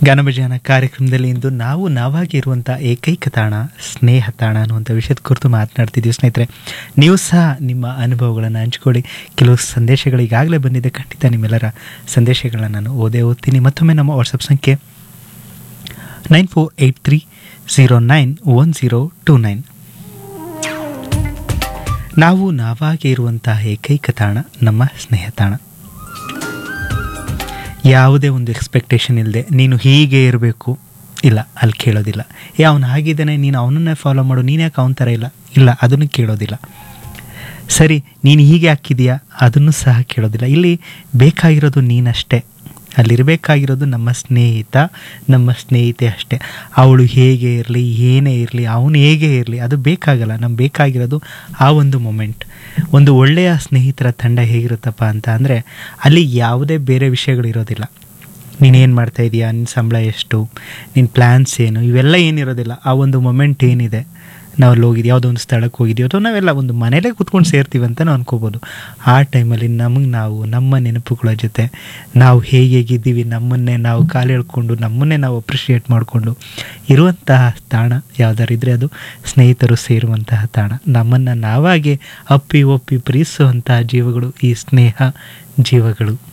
ಗಾನಭಜಾನ ಕಾರ್ಯಕ್ರಮದಲ್ಲಿ ಇಂದು ನಾವು ನಾವಾಗಿ ಇರುವಂಥ ಏಕೈಕ ತಾಣ ಸ್ನೇಹ ತಾಣ ಅನ್ನುವಂಥ ವಿಷಯದ ಕುರಿತು ಮಾತನಾಡ್ತಿದ್ದೀವಿ ಸ್ನೇಹಿತರೆ ನೀವು ಸಹ ನಿಮ್ಮ ಅನುಭವಗಳನ್ನು ಹಂಚ್ಕೊಳ್ಳಿ ಕೆಲವು ಸಂದೇಶಗಳು ಈಗಾಗಲೇ ಬಂದಿದೆ ಖಂಡಿತ ನಿಮ್ಮೆಲ್ಲರ ಸಂದೇಶಗಳನ್ನ ನಾನು ಓದೇ ಓದ್ತೀನಿ ಮತ್ತೊಮ್ಮೆ ನಮ್ಮ ವಾಟ್ಸಪ್ ಸಂಖ್ಯೆ nine four eight three zero nine one zero two nine ನಾವು ನಾವಾಗಿ ಇರುವಂತಹ ಏಕೈಕ ತಾಣ ನಮ್ಮ ಸ್ನೇಹ ತಾಣ ಯಾವುದೇ ಒಂದು ಎಕ್ಸ್ಪೆಕ್ಟೇಷನ್ ಇಲ್ಲದೆ ನೀನು ಹೀಗೆ ಇರಬೇಕು ಇಲ್ಲ ಅಲ್ಲಿ ಕೇಳೋದಿಲ್ಲ ಏ ಅವನು ಹಾಗಿದ್ದಾನೆ ನೀನು ಅವನನ್ನೇ ಫಾಲೋ ಮಾಡು ನೀನು ಯಾಕೆ ಅವನ ಥರ ಇಲ್ಲ ಇಲ್ಲ ಅದನ್ನು ಕೇಳೋದಿಲ್ಲ ಸರಿ ನೀನು ಹೀಗೆ ಹಾಕಿದೀಯಾ ಅದನ್ನು ಸಹ ಕೇಳೋದಿಲ್ಲ ಇಲ್ಲಿ ಬೇಕಾಗಿರೋದು ನೀನಷ್ಟೇ ಅಲ್ಲಿರಬೇಕಾಗಿರೋದು ನಮ್ಮ ಸ್ನೇಹಿತ ನಮ್ಮ ಸ್ನೇಹಿತೆ ಅಷ್ಟೇ ಅವಳು ಹೇಗೆ ಇರಲಿ ಏನೇ ಇರಲಿ ಅವನು ಹೇಗೆ ಇರಲಿ ಅದು ಬೇಕಾಗಲ್ಲ ನಮ್ಗೆ ಬೇಕಾಗಿರೋದು ಆ ಒಂದು ಮೊಮೆಂಟ್ ಒಂದು ಒಳ್ಳೆಯ ಸ್ನೇಹಿತರ ತಂಡ ಹೇಗಿರುತ್ತಪ್ಪ ಅಂತ ಅಂದರೆ ಅಲ್ಲಿ ಯಾವುದೇ ಬೇರೆ ವಿಷಯಗಳು ಇರೋದಿಲ್ಲ ನೀನೇನು ಮಾಡ್ತಾ ಇದೀಯಾ ನಿನ್ನ ಸಂಬಳ ಎಷ್ಟು ನಿನ್ನ ಪ್ಲ್ಯಾನ್ಸ್ ಏನು ಇವೆಲ್ಲ ಏನಿರೋದಿಲ್ಲ ಆ ಒಂದು ಮೊಮೆಂಟ್ ಏನಿದೆ ನಾವು ಅಲ್ಲಿ ಹೋಗಿದ್ದು ಯಾವುದೋ ಒಂದು ಸ್ಥಳಕ್ಕೆ ಹೋಗಿದ್ದೀವಿ ಅಥವಾ ನಾವೆಲ್ಲ ಒಂದು ಮನೇಲೇ ಕೂತ್ಕೊಂಡು ಸೇರ್ತೀವಿ ಅಂತ ನಾವು ಅನ್ಕೋಬೋದು ಆ ಟೈಮಲ್ಲಿ ನಮಗೆ ನಾವು ನಮ್ಮ ನೆನಪುಗಳ ಜೊತೆ ನಾವು ಹೇಗೆ ಹೇಗಿದ್ದೀವಿ ನಮ್ಮನ್ನೇ ನಾವು ಕಾಲು ಎಳ್ಕೊಂಡು ನಮ್ಮನ್ನೇ ನಾವು ಅಪ್ರಿಷಿಯೇಟ್ ಮಾಡಿಕೊಂಡು ಇರುವಂತಹ ತಾಣ ಯಾವುದಾರು ಇದ್ದರೆ ಅದು ಸ್ನೇಹಿತರು ಸೇರುವಂತಹ ತಾಣ ನಮ್ಮನ್ನು ನಾವಾಗೆ ಅಪ್ಪಿ ಒಪ್ಪಿ ಪ್ರೀತಿಸುವಂತಹ ಜೀವಗಳು ಈ ಸ್ನೇಹ ಜೀವಗಳು